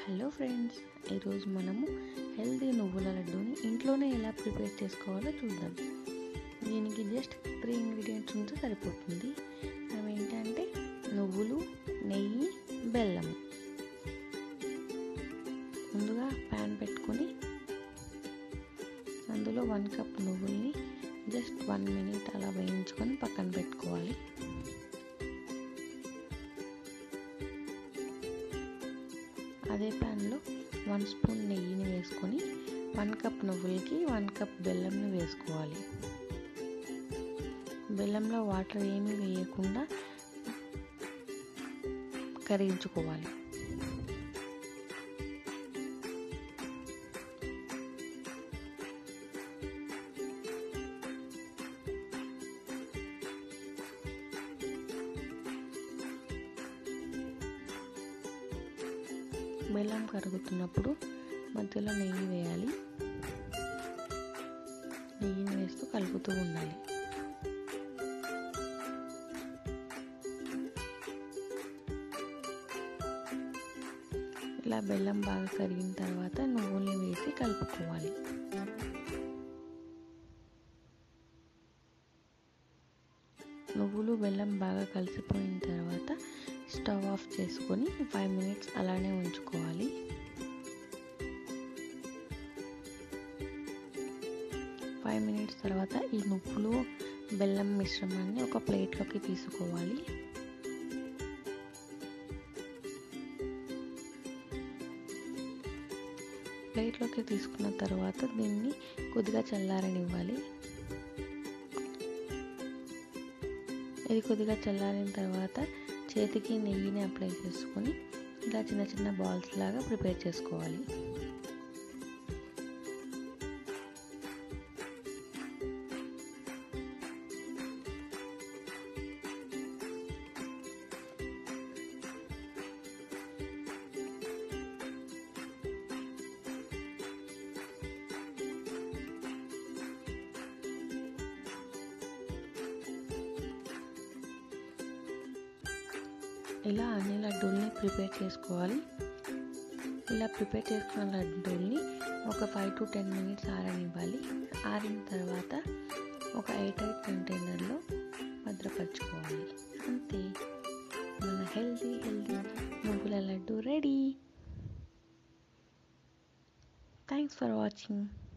hello friends ఈరోజు మనము healthy నువ్వుల లడ్డూని ఇంట్లోనే ఎలా ప్రిపేర్ చేసుకోవాలో చూద్దాం దీనికి జస్ట్ త్రీ ఇంగ్రీడియంట్స్ ఉంటే సరిపోతుంది అవి ఏంటంటే నువ్వులు నెయ్యి బెల్లం ముందుగా ప్యాన్ పెట్టుకొని అందులో వన్ కప్ నువ్వుల్ని జస్ట్ వన్ మినిట్ అలా వేయించుకొని పక్కన పెట్టుకోవాలి అదే ప్యాన్లో వన్ స్పూన్ నెయ్యిని వేసుకొని వన్ కప్ నువ్వులకి వన్ కప్ బెల్లంని వేసుకోవాలి బెల్లంలో వాటర్ ఏమీ వేయకుండా కరిగించుకోవాలి బెల్లం కరుగుతున్నప్పుడు మధ్యలో నెయ్యి వేయాలి నెయ్యిని వేస్తూ కలుపుతూ ఉండాలి ఇలా బెల్లం బాగా కరిగిన తర్వాత నువ్వుల్ని వేసి కలుపుకోవాలి నువ్వులు బెల్లం బాగా కలిసిపోయిన తర్వాత స్టవ్ ఆఫ్ చేసుకొని ఫైవ్ మినిట్స్ అలానే ఉంచుకోవాలి ఫైవ్ మినిట్స్ తర్వాత ఈ నువ్వులు బెల్లం మిశ్రమాన్ని ఒక ప్లేట్లోకి తీసుకోవాలి ప్లేట్లోకి తీసుకున్న తర్వాత దీన్ని కొద్దిగా చల్లారనివ్వాలి ఇది కొద్దిగా చల్లారిన తర్వాత చేతికి నెయ్యిని అప్లై చేసుకొని ఇలా చిన్న చిన్న బాల్స్ లాగా ప్రిపేర్ చేసుకోవాలి ఇలా అన్ని లడ్డూల్ని ప్రిపేర్ చేసుకోవాలి ఇలా ప్రిపేర్ చేసుకున్న లడ్డూల్ని ఒక ఫైవ్ టు టెన్ మినిట్స్ ఆరనివ్వాలి ఆరిన తర్వాత ఒక ఎయిట్ ఎయిట్ కంటైనర్లో భద్రపరచుకోవాలి అంతే మన హెల్తీ హెల్తీ నువ్వుల laddu ready thanks for watching